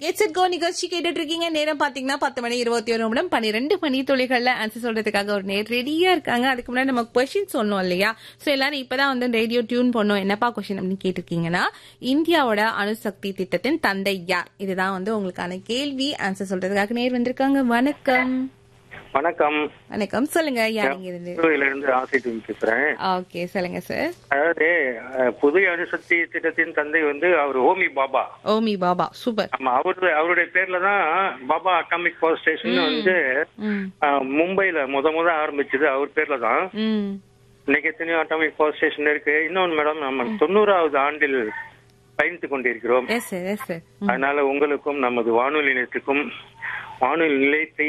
gets it go நிகழ்ச்சி கேட்டுட்டு இருக்கீங்க நேரம் பாத்தீங்கன்னா பத்து மணி இருபத்தி ஒரு நிமிடம் பன்னிரெண்டு மணி துளிகள்ல ஆன்சர் சொல்றதுக்காக ஒரு நேர் ரெடியா இருக்காங்க அதுக்கு முன்னாடி நம்ம கொஸ்டின் சொன்னோம் இல்லையா சோ எல்லாரும் இப்பதான் வந்து ரேடியோ டியூன் பண்ணோம் என்னப்பா கொஸ்டின் அப்படின்னு கேட்டிருக்கீங்கன்னா இந்தியாவோட அணுசக்தி திட்டத்தின் தந்தை யார் இதுதான் வந்து உங்களுக்கான கேள்வி ஆன்சர் சொல்றதுக்காக நேர் வந்திருக்காங்க வணக்கம் வணக்கம் வணக்கம் சொல்லுங்க யாருங்க இருந்து புதுவையில இருந்து ஆசை தூங்கி பேசுறேன் ஓகே சொல்லுங்க சார் அதாவது அஹ், புதிய அணுசக்தி திட்டத்தின் தந்தை வந்து அவர் ஹோமி பாபா ஓமி பாபா சூப்பர் ஆமா அவரு அவருடைய பேர்ல தான் பாபா அட்டாமிக் பவர் ஸ்டேஷன் வந்து ம் அஹ், மும்பைல முத முத ஆரம்பிச்சது அவர் பேர்ல தான் ம் இன்னைக்கு எத்தனையோ அட்டாமிக் பவர் ஸ்டேஷன் இருக்கு இன்னொன்னு மேடம் நம்ம தொண்ணூறாவது ஆண்டில் பயணித்துக் கொண்டிருக்கிறோம் எஸ் சார் எஸ் சார் அதனால உங்களுக்கும் நமது வானொலி நிலையத்துக்கும் வானொலி நிலையத்தை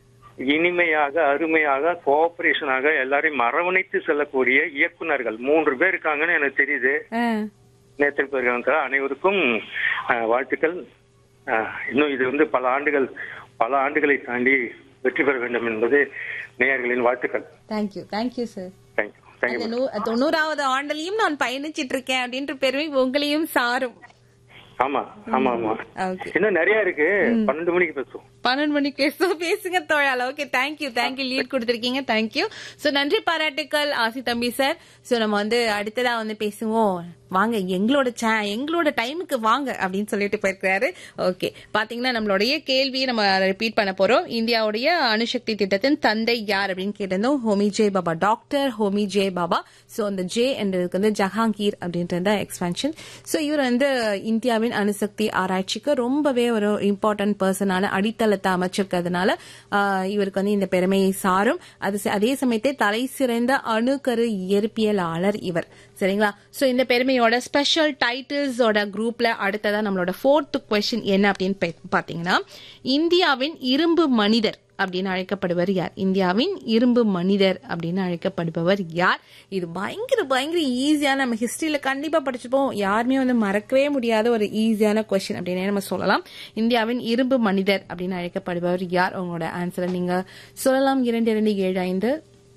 இனிமையாக அருமையாக கோஆபரேஷனாக எல்லாரையும் அரவணைத்து செல்லக்கூடிய இயக்குனர்கள் மூன்று பேர் இருக்காங்கன்னு எனக்கு தெரியுது ஆ நேற்று போயிருக்காங்க அனைவருக்கும் அஹ், வாழ்த்துக்கள் அஹ், இன்னும் இது வந்து பல ஆண்டுகள் பல ஆண்டுகளை தாண்டி வெற்றி பெற வேண்டும் என்பது நேயர்களின் வாழ்த்துக்கள் thank you thank you sir thank you thank you அந்த நூ- தொண்ணூறாவது ஆண்டுலயும் நான் பயணிச்சிட்டு இருக்கேன் அப்படின்ற பெருமை உங்களையும் சாரும் ஆமா ஆமா ஆமா ஓகே இன்னும் நிறைய இருக்கு பன்னெண்டு மணிக்கு பேசுவோம் பன்னெண்டு மணிக்கு பேச பேசுங்க தோழால ஓகே தேங்க்யூ தேங்க்யூ லீட் கொடுத்துருக்கீங்க தேங்க்யூ சோ நன்றி பாராட்டுக்கள் ஆசி தம்பி சார் சோ நம்ம வந்து அடுத்ததா வந்து பேசுவோம் வாங்க எங்களோட சே எங்களோட டைமுக்கு வாங்க அப்படின்னு சொல்லிட்டு போயிருக்காரு ஓகே பாத்தீங்கன்னா நம்மளுடைய கேள்வியை நம்ம ரிப்பீட் பண்ண போறோம் இந்தியாவுடைய அணுசக்தி திட்டத்தின் தந்தை யார் அப்படின்னு கேட்டிருந்தோம் Homi J Bhabha doctor Homi J Bhabha so அந்த ஜே என்றதுக்கு வந்து ஜஹாங்கீர் அப்படின்ற எக்ஸ்பென்ஷன் சோ இவர் வந்து இந்தியாவின் அணுசக்தி ஆராய்ச்சிக்கு ரொம்பவே ஒரு இம்பார்ட்டன்ட் பர்சனான அடித்தளத்தை அமைச்சிருக்கிறதுனால ஆஹ், இவருக்கு வந்து இந்த பெருமையை சாரும் அது ச- அதே சமயத்தை தலை சிறந்த அணுக்கரு இயற்பியலாளர் இவர் சரிங்களா சோ இந்த பெருமையோட ஸ்பெஷல் டைட்டில்ஸோட குரூப்ல அடுத்ததா நம்மளோட ஃபோர்த் கொஸ்டின் என்ன அப்படின்னு பே- பாத்தீங்கன்னா இந்தியாவின் இரும்பு மனிதர் அப்படின்னு அழைக்கப்படுவர் யார் இந்தியாவின் இரும்பு மனிதர் அப்படின்னு அழைக்கப்படுபவர் யார் இது பயங்கர பயங்கர ஈஸியான நம்ம ஹிஸ்டரியில கண்டிப்பா படிச்சுப்போம் யாருமே வந்து மறக்கவே முடியாத ஒரு ஈஸியான கொஸ்டின் அப்படின்னு நம்ம சொல்லலாம் இந்தியாவின் இரும்பு மனிதர் அப்படின்னு அழைக்கப்படுபவர் யார் உங்களோட ஆன்சரை நீங்க சொல்லலாம் இரண்டு இரண்டு ஏழு ஐந்து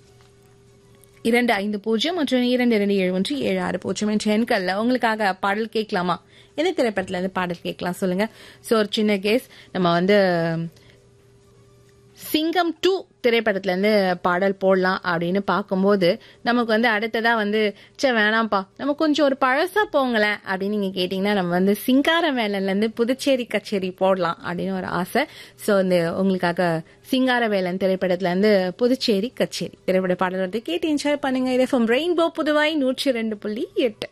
இரண்டு ஐந்து பூஜ்ஜியம் மற்றும் இரண்டு இரண்டு ஏழு ஒன்று ஏழு ஆறு பூஜ்ஜியம் என்ற எண்கள்ல உங்களுக்காக பாடல் கேட்கலாமா எந்த திரைப்படத்துல இருந்து பாடல் கேட்கலாம் சொல்லுங்க சோ ஒரு சின்ன கேஸ் நம்ம வந்து சிங்கம் டூ திரைப்படத்துல இருந்து பாடல் போடலாம் அப்படின்னு பார்க்கும்போது நமக்கு வந்து அடுத்ததா வந்து சே வேணாம்ப்பா நம்ம கொஞ்சம் ஒரு பழசா போங்களேன் அப்படின்னு நீங்க கேட்டீங்கன்னா நம்ம வந்து சிங்கார வேலன்ல இருந்து புதுச்சேரி கச்சேரி போடலாம் அப்படின்னு ஒரு ஆசை சோ இந்த உங்களுக்காக சிங்கார வேலன் திரைப்படத்துல இருந்து புதுச்சேரி கச்சேரி திரைப்பட பாடல் வந்து கேட்டு என்ஜாய் பண்ணுங்க இது ஃப்ரம் ரெயின்போ புதுவாய் நூற்றி ரெண்டு புள்ளி எட்டு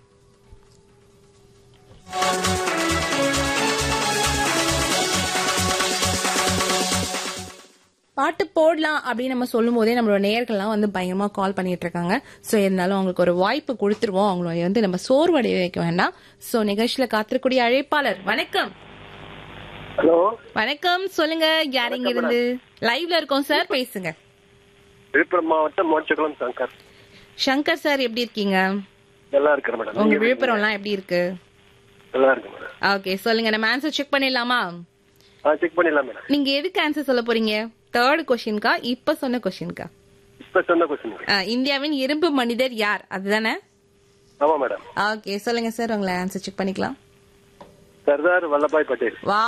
பாட்டு போடலாம் அப்படின்னு நம்ம சொல்லும் போதே நம்மளோட நேயர்கள்லாம் வந்து பயங்கரமா கால் பண்ணிட்டு இருக்காங்க சோ இருந்தாலும் அவங்களுக்கு ஒரு வாய்ப்பு கொடுத்துருவோம் அவங்கள வந்து நம்ம சோர்வடைய வைக்க வேண்டாம் சோ நிகழ்ச்சியில காத்திருக்கூடிய அழைப்பாளர் வணக்கம் ஹலோ வணக்கம் சொல்லுங்க யாரிங்க இருந்து லைவ்ல இருக்கோம் சார் பேசுங்க விழுப்புரம் மாவட்டம் மோட்சகுளம் சங்கர் சங்கர் சார் எப்படி இருக்கீங்க நல்லா இருக்கிறேன் மேடம் உங்க விழுப்புரம்லாம் எப்படி இருக்கு நல்லா இருக்கு மேடம் ஓகே சொல்லுங்க நம்ம ஆன்சர் செக் பண்ணிடலாமா ஆ செக் பண்ணிடலாம் மேடம் நீங்க எதுக்கு ஆன்சர் சொல்ல போறீங்க தேர்ட் கொஸ்டின்கா இப்ப சொன்ன கொஸ்டின்கா இப்ப சொன்ன கொஸ்டின் இந்தியாவின் இரும்பு மனிதர் யார் அதுதானே ஆமா மேடம் ஓகே சொல்லுங்க சார் உங்களை ஆன்சர் செக் பண்ணிக்கலாம் சர்தார் வல்லபாய் பட்டேல் வா